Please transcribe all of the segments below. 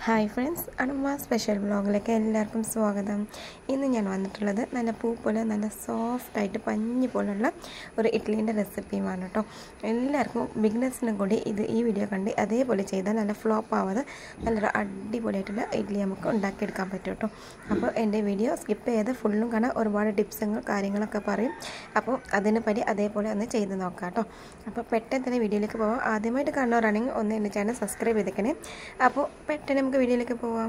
hi friends അണുമ്മ special വ്ളോഗിലേക്ക് എല്ലാവർക്കും സ്വാഗതം ഇന്ന് ഞാൻ വന്നിട്ടുള്ളത് നല്ല പൂ പോലെ നല്ല സോഫ്റ്റായിട്ട് പഞ്ഞി പോലുള്ള ഒരു ഇഡ്ഡലീൻ്റെ റെസിപ്പിയുമാണ് കേട്ടോ എല്ലാവർക്കും ബിഗ്നസിനും കൂടി ഇത് ഈ വീഡിയോ കണ്ട് അതേപോലെ ചെയ്താൽ നല്ല ഫ്ലോപ്പ് ആവാതെ നല്ലൊരു അടിപൊളിയായിട്ടുള്ള ഇഡ്ഡലി നമുക്ക് ഉണ്ടാക്കിയെടുക്കാൻ പറ്റും കേട്ടോ അപ്പോൾ എൻ്റെ വീഡിയോ സ്കിപ്പ് ചെയ്ത് ഫുള്ളും കാണാൻ ഒരുപാട് ടിപ്സുകൾ കാര്യങ്ങളൊക്കെ പറയും അപ്പോൾ അതിനെ പറ്റി അതേപോലെ ഒന്ന് ചെയ്ത് നോക്കാം കേട്ടോ അപ്പോൾ പെട്ടെന്ന് തന്നെ വീഡിയോയിലേക്ക് പോകാം ആദ്യമായിട്ട് കാണുന്നവരാണെങ്കിൽ ഒന്ന് എൻ്റെ ചാനൽ സബ്സ്ക്രൈബ് ചെയ്തേക്കണേ അപ്പോൾ പെട്ടെന്ന് നമുക്ക് വീഡിയോയിലേക്ക് പോവാം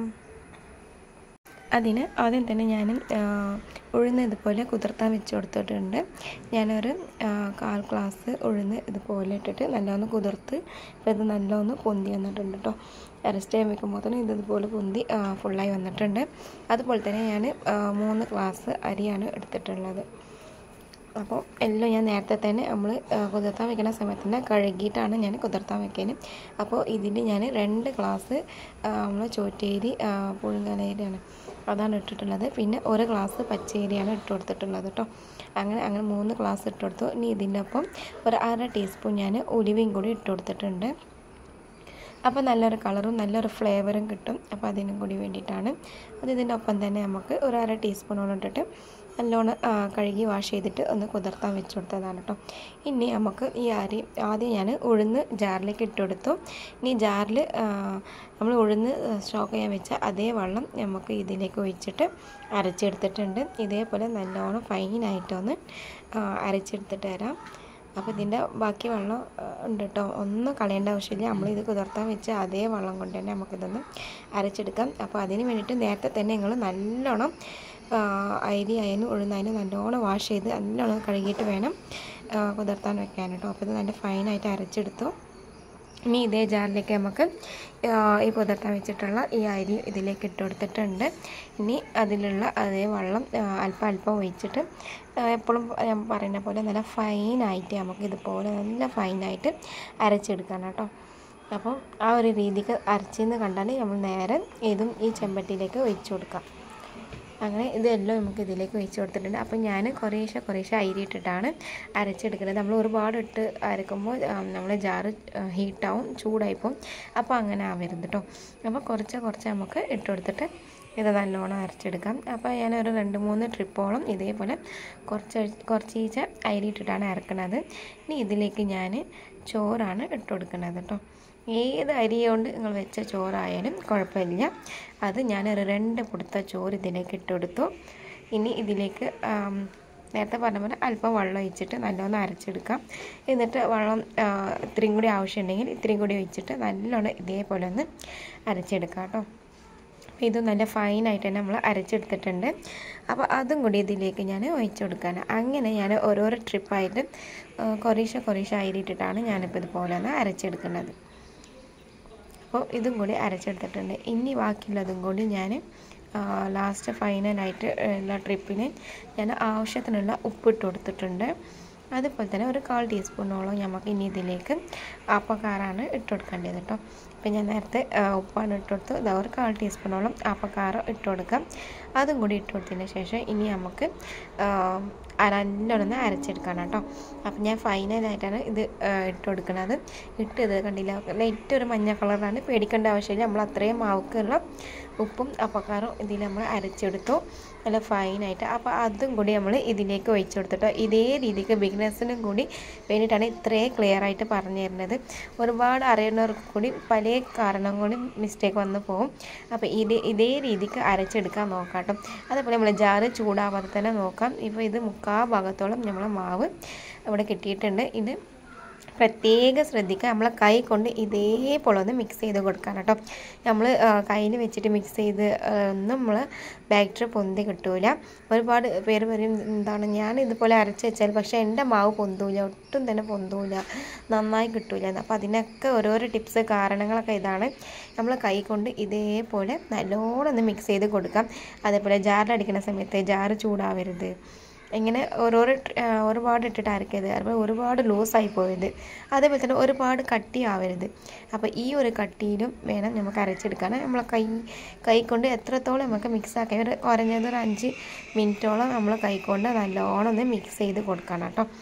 അതിന് ആദ്യം തന്നെ ഞാൻ ഉഴുന്ന് ഇതുപോലെ കുതിർത്താൻ വെച്ച് കൊടുത്തിട്ടുണ്ട് ഞാനൊരു കാൽ ഗ്ലാസ് ഉഴുന്ന് ഇതുപോലെ ഇട്ടിട്ട് നല്ലോണം കുതിർത്ത് അപ്പോൾ ഇത് നല്ലോണം പൊന്തി വന്നിട്ടുണ്ട് കേട്ടോ അറസ്റ്റ് ചെയ്യാൻ വെക്കുമ്പോൾ തന്നെ ഇത് ഇതുപോലെ പൊന്തി ഫുള്ളായി വന്നിട്ടുണ്ട് അതുപോലെ തന്നെ ഞാൻ മൂന്ന് ഗ്ലാസ് അരിയാണ് എടുത്തിട്ടുള്ളത് അപ്പോൾ എല്ലാം ഞാൻ നേരത്തെ തന്നെ നമ്മൾ കുതിർത്താൻ വെക്കുന്ന സമയത്ത് തന്നെ കഴുകിയിട്ടാണ് ഞാൻ കുതിർത്താൻ വെക്കുന്നത് അപ്പോൾ ഇതിൽ ഞാൻ രണ്ട് ഗ്ലാസ് നമ്മൾ ചോറ്റേരി പുഴുങ്ങലരിയാണ് അതാണ് ഇട്ടിട്ടുള്ളത് പിന്നെ ഒരു ഗ്ലാസ് പച്ചരിയാണ് ഇട്ട് കൊടുത്തിട്ടുള്ളത് കേട്ടോ അങ്ങനെ അങ്ങനെ മൂന്ന് ഗ്ലാസ് ഇട്ട് കൊടുത്തു ഇനി ഇതിൻ്റെ ഒപ്പം ഒരു അര ടീസ്പൂൺ ഞാൻ ഉലുവയും കൂടി ഇട്ട് കൊടുത്തിട്ടുണ്ട് അപ്പോൾ നല്ലൊരു കളറും നല്ലൊരു ഫ്ലേവറും കിട്ടും അപ്പോൾ അതിനും കൂടി വേണ്ടിയിട്ടാണ് അത് ഇതിൻ്റെ ഒപ്പം തന്നെ നമുക്ക് ഒരു അര ടീസ്പൂണോളം ഇട്ടിട്ട് നല്ലോണം കഴുകി വാഷ് ചെയ്തിട്ട് ഒന്ന് കുതിർത്താൻ വെച്ച് കൊടുത്തതാണ് കേട്ടോ ഇനി നമുക്ക് ഈ അരി ആദ്യം ഞാൻ ഉഴുന്ന് ജാറിലേക്ക് ഇട്ട് കൊടുത്തു ഇനി ജാറിൽ നമ്മൾ ഉഴുന്ന് സ്റ്റോക്ക് ചെയ്യാൻ വെച്ച അതേ വെള്ളം നമുക്ക് ഇതിലേക്ക് ഒഴിച്ചിട്ട് അരച്ചെടുത്തിട്ടുണ്ട് ഇതേപോലെ നല്ലോണം ഫൈനായിട്ടൊന്ന് അരച്ചെടുത്തിട്ട് തരാം അപ്പോൾ ഇതിൻ്റെ ബാക്കി വെള്ളം ഉണ്ട് കേട്ടോ ഒന്നും കളയേണ്ട ആവശ്യമില്ല നമ്മളിത് കുതിർത്താൻ വെച്ച് അതേ വെള്ളം കൊണ്ട് തന്നെ നമുക്കിതൊന്ന് അരച്ചെടുക്കാം അപ്പോൾ അതിന് വേണ്ടിയിട്ട് നേരത്തെ തന്നെ നിങ്ങൾ നല്ലോണം അരി ആയാലും ഉഴുന്നായാലും നല്ലോണം വാഷ് ചെയ്ത് നല്ലോണം കഴുകിയിട്ട് വേണം കുതിർത്താൻ വെക്കാൻ കേട്ടോ അപ്പോൾ ഇത് നല്ല ഫൈനായിട്ട് അരച്ചെടുത്തു ഇനി ഇതേ ജാറിലേക്ക് നമുക്ക് ഈ കുതിർത്താൻ വെച്ചിട്ടുള്ള ഈ അരി ഇതിലേക്ക് ഇട്ട് കൊടുത്തിട്ടുണ്ട് ഇനി അതിലുള്ള അതേ വെള്ളം അല്പം അല്പം ഒഴിച്ചിട്ട് എപ്പോഴും ഞാൻ പറയുന്ന പോലെ നല്ല ഫൈനായിട്ട് നമുക്ക് ഇതുപോലെ നല്ല ഫൈനായിട്ട് അരച്ചെടുക്കണം കേട്ടോ അപ്പം ആ ഒരു രീതിക്ക് അരച്ചെന്ന് കണ്ടാൽ നമ്മൾ നേരെ ഇതും ഈ ചെമ്പട്ടിയിലേക്ക് ഒഴിച്ചു കൊടുക്കാം അങ്ങനെ ഇതെല്ലാം നമുക്ക് ഇതിലേക്ക് ഒഴിച്ച് കൊടുത്തിട്ടുണ്ട് അപ്പോൾ ഞാൻ കുറേശ്ശെ കുറേശ്ശെ അരി ഇട്ടിട്ടാണ് അരച്ചെടുക്കുന്നത് നമ്മൾ ഒരുപാട് ഇട്ട് അരക്കുമ്പോൾ നമ്മൾ ജാറ് ഹീറ്റാവും ചൂടായിപ്പോവും അപ്പോൾ അങ്ങനെ ആവരുത് കേട്ടോ അപ്പോൾ കുറച്ച് കുറച്ച് നമുക്ക് ഇട്ട് കൊടുത്തിട്ട് ഇത് നല്ലോണം അരച്ചെടുക്കാം അപ്പോൾ ഞാനൊരു രണ്ട് മൂന്ന് ട്രിപ്പോളം ഇതേപോലെ കുറച്ച് കുറച്ച് ഈച്ച അരി ഇട്ടിട്ടാണ് അരക്കുന്നത് ഇനി ഇതിലേക്ക് ഞാൻ ചോറാണ് ഇട്ട് കൊടുക്കുന്നത് കേട്ടോ ഏത് അരി കൊണ്ട് നിങ്ങൾ വെച്ച ചോറായാലും കുഴപ്പമില്ല അത് ഞാനൊരു രണ്ട് കൊടുത്ത ചോറ് ഇതിലേക്ക് ഇട്ടെടുത്തു ഇനി ഇതിലേക്ക് നേരത്തെ പറഞ്ഞ പോലെ അല്പം വെള്ളം ഒഴിച്ചിട്ട് നല്ലോണം അരച്ചെടുക്കാം എന്നിട്ട് വെള്ളം ഇത്രയും കൂടി ആവശ്യമുണ്ടെങ്കിൽ ഇത്രയും കൂടി ഒഴിച്ചിട്ട് നല്ലോണം ഇതേപോലെ ഒന്ന് അരച്ചെടുക്കാം കേട്ടോ അപ്പോൾ ഇത് നല്ല ഫൈനായിട്ട് തന്നെ നമ്മൾ അരച്ചെടുത്തിട്ടുണ്ട് അപ്പോൾ അതും കൂടി ഇതിലേക്ക് ഞാൻ ഒഴിച്ചു കൊടുക്കാൻ അങ്ങനെ ഞാൻ ഓരോരോ ട്രിപ്പായിട്ട് കുറേശ്ശെ കുറേശ്ശെ അരിയിട്ടിട്ടാണ് ഞാനിപ്പോൾ ഇതുപോലെ ഒന്ന് അരച്ചെടുക്കുന്നത് അപ്പോൾ ഇതും കൂടി അരച്ചെടുത്തിട്ടുണ്ട് ഇനി ബാക്കിയുള്ളതും കൂടി ഞാൻ ലാസ്റ്റ് ഫൈനലായിട്ട് ഉള്ള ട്രിപ്പിന് ഞാൻ ആവശ്യത്തിനുള്ള ഉപ്പിട്ട് കൊടുത്തിട്ടുണ്ട് അതുപോലെ തന്നെ ഒരു കാൽ ടീസ്പൂണോളം നമുക്ക് ഇനി ഇതിലേക്ക് ആപ്പക്കാറാണ് ഇട്ട് കൊടുക്കേണ്ടത് കേട്ടോ അപ്പം ഞാൻ നേരത്തെ ഉപ്പാണ് ഇട്ട് കൊടുത്തു ഇതാ ഒരു കാൽ ടീസ്പൂണോളം ആപ്പക്കാറ് ഇട്ട് കൊടുക്കാം അതും കൂടി ഇട്ട് കൊടുത്തതിന് ശേഷം ഇനി നമുക്ക് നല്ലോണം അരച്ചെടുക്കണം കേട്ടോ അപ്പം ഞാൻ ഫൈനലായിട്ടാണ് ഇത് ഇട്ട് കൊടുക്കുന്നത് ഇട്ട് ഇത് കണ്ടില്ല ലൈറ്റ് ഒരു മഞ്ഞ കളറാണ് പേടിക്കേണ്ട ആവശ്യമില്ല നമ്മൾ അത്രയും മാവുക്കുള്ള ഉപ്പും അപ്പക്കാറും ഇതിൽ നമ്മൾ അരച്ചെടുത്തു നല്ല ഫൈനായിട്ട് അപ്പോൾ അതും കൂടി നമ്മൾ ഇതിലേക്ക് ഒഴിച്ചു കൊടുത്തിട്ടോ ഇതേ രീതിക്ക് ബിഗിനേഴ്സിനും കൂടി വേണ്ടിയിട്ടാണ് ഇത്രയും ക്ലിയർ ആയിട്ട് പറഞ്ഞു തരുന്നത് ഒരുപാട് അറിയുന്നവർക്ക് കൂടി പല കാരണം കൊണ്ട് മിസ്റ്റേക്ക് വന്നു പോകും അപ്പോൾ ഇത് ഇതേ രീതിക്ക് അരച്ചെടുക്കാൻ നോക്കാം കേട്ടോ അതേപോലെ നമ്മൾ ജാറ് ചൂടാവാതെ തന്നെ നോക്കാം ഇപ്പോൾ ഇത് മുക്കാ ഭാഗത്തോളം നമ്മൾ മാവ് ഇവിടെ കിട്ടിയിട്ടുണ്ട് ഇത് പ്രത്യേകം ശ്രദ്ധിക്കുക നമ്മളെ കൈ കൊണ്ട് ഇതേപോലെ ഒന്ന് മിക്സ് ചെയ്ത് കൊടുക്കാൻ കേട്ടോ നമ്മൾ കയ്യിൽ വെച്ചിട്ട് മിക്സ് ചെയ്ത് ഒന്നും നമ്മൾ ബാക്ടറി പൊന്തി കിട്ടൂല ഒരുപാട് പേര് പറയും എന്താണ് ഞാൻ ഇതുപോലെ അരച്ച് വെച്ചാൽ പക്ഷേ എൻ്റെ മാവ് പൊന്തൂല ഒട്ടും തന്നെ പൊന്തൂല നന്നായി കിട്ടൂല അപ്പോൾ അതിനൊക്കെ ഓരോരോ ടിപ്സ് കാരണങ്ങളൊക്കെ ഇതാണ് നമ്മൾ കൈ കൊണ്ട് ഇതേപോലെ നല്ലോണം ഒന്ന് മിക്സ് ചെയ്ത് കൊടുക്കാം അതേപോലെ ജാറിലടിക്കുന്ന സമയത്ത് ജാറ് ചൂടാവരുത് ഇങ്ങനെ ഓരോരോ ഒരുപാട് ഇട്ടിട്ട് അരക്കരുത് അതുപോലെ ഒരുപാട് ലൂസായി പോയത് അതേപോലെ തന്നെ ഒരുപാട് കട്ടി ആവരുത് അപ്പോൾ ഈ ഒരു കട്ടിയിലും വേണം നമുക്ക് അരച്ചെടുക്കാൻ നമ്മളെ കൈ കൈ കൊണ്ട് എത്രത്തോളം നമുക്ക് മിക്സ് ആക്കാൻ ഒരു കുറഞ്ഞത് ഒരു അഞ്ച് മിനിറ്റോളം നമ്മൾ കൈ കൊണ്ട് നല്ലോണം ഒന്ന് മിക്സ് ചെയ്ത് കൊടുക്കണം കേട്ടോ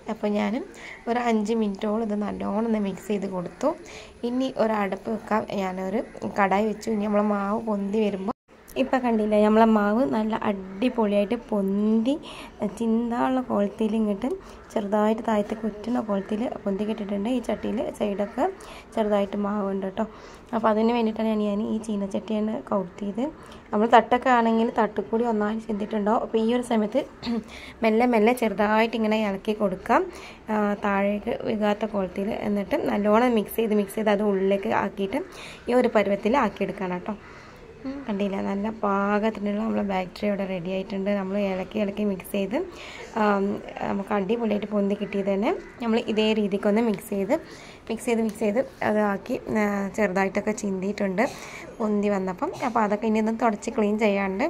അപ്പോൾ ഞാൻ ഒരു അഞ്ച് മിനിറ്റോളം ഇത് നല്ലോണം ഒന്ന് മിക്സ് ചെയ്ത് കൊടുത്തു ഇനി ഒരു അടുപ്പ് വെക്കാം ഞാനൊരു കടായി വെച്ചു ഇനി നമ്മളെ മാവ് പൊന്തി വരുമ്പോൾ ഇപ്പം കണ്ടില്ലേ നമ്മളെ മാവ് നല്ല അടിപൊളിയായിട്ട് പൊന്തി ചിന്താനുള്ള കോളത്തിൽ ഇങ്ങോട്ട് ചെറുതായിട്ട് താഴത്തെ കുറ്റുന്ന കോളത്തിൽ പൊന്തി കിട്ടിയിട്ടുണ്ട് ഈ ചട്ടിയിൽ സൈഡൊക്കെ ചെറുതായിട്ട് മാവുണ്ട് കേട്ടോ അപ്പോൾ അതിന് വേണ്ടിയിട്ടാണ് ഞാൻ ഈ ചീനച്ചട്ടിയാണ് കൗത്തിയത് നമ്മൾ തട്ടൊക്കെ ആണെങ്കിൽ തട്ടുകൂടി ഒന്നായി ചിന്തിട്ടുണ്ടാവും അപ്പോൾ ഈ ഒരു സമയത്ത് മെല്ലെ മെല്ലെ ചെറുതായിട്ട് ഇങ്ങനെ ഇളക്കി കൊടുക്കാം താഴേക്ക് വികാത്ത കോളത്തിൽ എന്നിട്ട് നല്ലോണം മിക്സ് ചെയ്ത് മിക്സ് ചെയ്ത് അത് ഉള്ളിലേക്ക് ആക്കിയിട്ട് ഈ ഒരു പരുവത്തിൽ ആക്കിയെടുക്കണം കേട്ടോ കണ്ടില്ല നല്ല പാകത്തിനുള്ള നമ്മളെ ബാക്ടറി ഇവിടെ റെഡി ആയിട്ടുണ്ട് നമ്മൾ ഇളക്കി ഇളക്കി മിക്സ് ചെയ്ത് നമുക്ക് അടിപൊളിയായിട്ട് പൊന്തി കിട്ടിയത് തന്നെ നമ്മൾ ഇതേ രീതിക്കൊന്ന് മിക്സ് ചെയ്ത് മിക്സ് ചെയ്ത് മിക്സ് ചെയ്ത് അത് ആക്കി ചെറുതായിട്ടൊക്കെ ചിന്തിയിട്ടുണ്ട് പൊന്തി വന്നപ്പം അപ്പോൾ അതൊക്കെ ഇനി ഒന്ന് തുടച്ച് ക്ലീൻ ചെയ്യാണ്ട്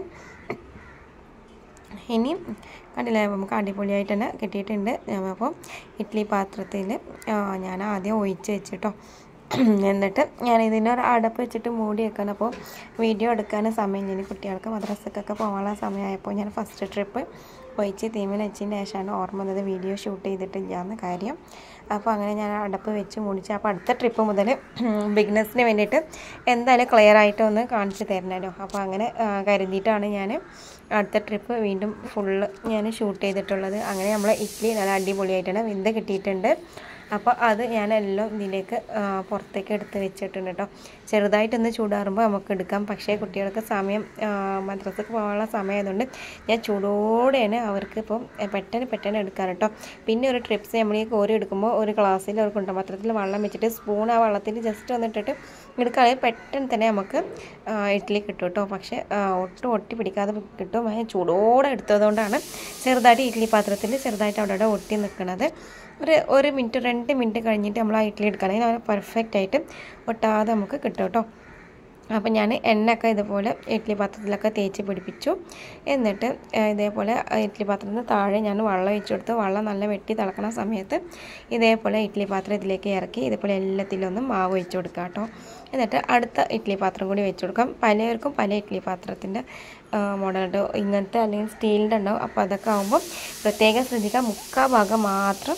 ഇനി കണ്ടില്ലേ നമുക്ക് അടിപൊളിയായിട്ട് തന്നെ കിട്ടിയിട്ടുണ്ട് അപ്പോൾ ഇഡ്ഡലി പാത്രത്തിൽ ഞാൻ ആദ്യം ഒഴിച്ച് വെച്ചിട്ടോ എന്നിട്ട് ഞാൻ ഇതിനൊരു അടപ്പ് വെച്ചിട്ട് മൂടി വെക്കണം അപ്പോൾ വീഡിയോ എടുക്കാൻ സമയമില്ല ഇനി കുട്ടികൾക്ക് മദ്രസക്കൊക്കെ പോകാനുള്ള സമയമായപ്പോൾ ഞാൻ ഫസ്റ്റ് ട്രിപ്പ് ഒഴിച്ച് തീമിൽ വെച്ചതിന് ശേഷമാണ് ഓർമ്മ വന്നത് വീഡിയോ ഷൂട്ട് ചെയ്തിട്ടില്ല എന്ന കാര്യം അപ്പോൾ അങ്ങനെ ഞാൻ അടപ്പ് വെച്ച് മുടിച്ച് അപ്പോൾ അടുത്ത ട്രിപ്പ് മുതൽ ബിഗ്നസിന് വേണ്ടിയിട്ട് എന്തായാലും ക്ലിയർ ആയിട്ട് ഒന്ന് കാണിച്ചു തരണമല്ലോ അപ്പോൾ അങ്ങനെ കരുതിയിട്ടാണ് ഞാൻ അടുത്ത ട്രിപ്പ് വീണ്ടും ഫുള്ള് ഞാൻ ഷൂട്ട് ചെയ്തിട്ടുള്ളത് അങ്ങനെ നമ്മൾ ഇഡ്ഡലി നല്ല അടിപൊളിയായിട്ടാണ് വെന്ത് കിട്ടിയിട്ടുണ്ട് അപ്പോൾ അത് ഞാനെല്ലാം ഇതിലേക്ക് പുറത്തേക്ക് എടുത്ത് വെച്ചിട്ടുണ്ട് കേട്ടോ ചെറുതായിട്ടൊന്ന് ചൂടാറുമ്പോൾ നമുക്ക് എടുക്കാം പക്ഷേ കുട്ടികൾക്ക് സമയം മദ്രസക്ക് പോകാനുള്ള സമയമായതുകൊണ്ട് ഞാൻ ചൂടോടെയാണ് അവർക്ക് ഇപ്പം പെട്ടെന്ന് പെട്ടെന്ന് എടുക്കാൻ കേട്ടോ പിന്നെ ഒരു ട്രിപ്സ് നമ്മൾ ഈ കോരി എടുക്കുമ്പോൾ ഒരു ഗ്ലാസ്സിൽ ഒരു കുണ്ടപാത്രത്തിൽ വെള്ളം വെച്ചിട്ട് സ്പൂൺ ആ വെള്ളത്തിൽ ജസ്റ്റ് വന്നിട്ടിട്ട് എടുക്കുകയാണെങ്കിൽ പെട്ടെന്ന് തന്നെ നമുക്ക് ഇഡ്ഡലി കിട്ടും കേട്ടോ പക്ഷേ ഒട്ടും ഒട്ടി പിടിക്കാതെ കിട്ടും ചൂടോടെ എടുത്തതുകൊണ്ടാണ് ചെറുതായിട്ട് ഇഡ്ഡലി പാത്രത്തിൽ ചെറുതായിട്ട് അവിടെ അവിടെ ഒട്ടി നിൽക്കുന്നത് ഒരു ഒരു മിനിറ്റ് രണ്ട് മിനിറ്റ് കഴിഞ്ഞിട്ട് നമ്മൾ ആ ഇഡ്ഡലി എടുക്കുകയാണെങ്കിൽ അത് പെർഫെക്റ്റ് ആയിട്ട് ഒട്ടാതെ നമുക്ക് കിട്ടും കേട്ടോ അപ്പം ഞാൻ എണ്ണയൊക്കെ ഇതുപോലെ ഇഡ്ഡലി പാത്രത്തിലൊക്കെ തേച്ച് പിടിപ്പിച്ചു എന്നിട്ട് ഇതേപോലെ ഇഡ്ഡലി പാത്രത്തിന് താഴെ ഞാൻ വെള്ളം ഒഴിച്ചു കൊടുത്ത് വെള്ളം നല്ല വെട്ടി തിളക്കണ സമയത്ത് ഇതേപോലെ ഇഡ്ഡലി പാത്രം ഇതിലേക്ക് ഇറക്കി ഇതേപോലെ എല്ലാത്തിലൊന്നും മാവ് ഒഴിച്ചു കൊടുക്കുക കേട്ടോ എന്നിട്ട് അടുത്ത ഇഡ്ഡലി പാത്രം കൂടി വെച്ച് കൊടുക്കാം പലർക്കും പല ഇഡ്ഡലി പാത്രത്തിൻ്റെ മോഡലുണ്ട് ഇങ്ങനത്തെ അല്ലെങ്കിൽ സ്റ്റീലിൻ്റെ ഉണ്ടാവും അപ്പോൾ അതൊക്കെ ആകുമ്പോൾ പ്രത്യേകം ശ്രദ്ധിക്കുക മുക്കാൽ ഭാഗം മാത്രം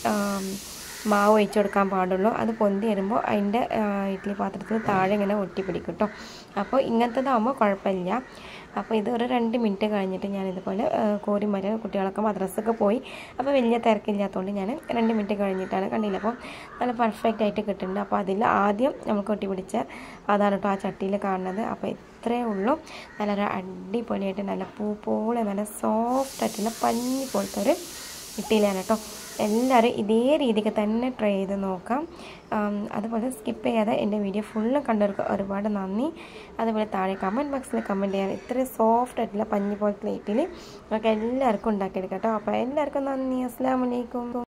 മാവ് ഒഴിച്ചു കൊടുക്കാൻ പാടുള്ളൂ അത് പൊന്തി വരുമ്പോൾ അതിൻ്റെ ഇഡ്ഡലി പാത്രത്തിൽ താഴെ ഇങ്ങനെ ഒട്ടിപ്പിടിക്കും കേട്ടോ അപ്പോൾ ഇങ്ങനത്തതാകുമ്പോൾ കുഴപ്പമില്ല അപ്പോൾ ഇത് ഒരു രണ്ട് മിനിറ്റ് കഴിഞ്ഞിട്ട് ഞാൻ ഇതുപോലെ കോരി മരം കുട്ടികളൊക്കെ മദ്രസൊക്കെ പോയി അപ്പോൾ വലിയ തിരക്കില്ലാത്തതുകൊണ്ട് ഞാൻ രണ്ട് മിനിറ്റ് കഴിഞ്ഞിട്ടാണ് കണ്ടില്ല അപ്പോൾ നല്ല പെർഫെക്റ്റ് ആയിട്ട് കിട്ടുന്നുണ്ട് അപ്പോൾ അതിൽ ആദ്യം നമുക്ക് ഒട്ടിപ്പിടിച്ച അതാണ് കേട്ടോ ആ ചട്ടിയിൽ കാണുന്നത് അപ്പോൾ ഇത്രയേ ഉള്ളൂ നല്ലൊരു അടിപൊളിയായിട്ട് നല്ല പൂ പോലെ നല്ല സോഫ്റ്റ് ആയിട്ടുള്ള പഞ്ഞി പോലത്തെ ഒരു ഇട്ടിയിലാണ് കേട്ടോ എല്ലാവരും ഇതേ രീതിക്ക് തന്നെ ട്രൈ ചെയ്ത് നോക്കാം അതുപോലെ സ്കിപ്പ് ചെയ്യാതെ എൻ്റെ വീഡിയോ ഫുള്ള് കണ്ടവർക്ക് ഒരുപാട് നന്ദി അതുപോലെ താഴെ കമൻറ്റ് ബോക്സിൽ കമൻറ്റ് ചെയ്യാൻ ഇത്രയും സോഫ്റ്റ് ആയിട്ടുള്ള പഞ്ഞി പോലത്തെ ഇഡ്ഡലി നമുക്ക് എല്ലാവർക്കും ഉണ്ടാക്കിയെടുക്കാം കേട്ടോ അപ്പോൾ എല്ലാവർക്കും നന്ദി അസ്സാം വലൈക്കും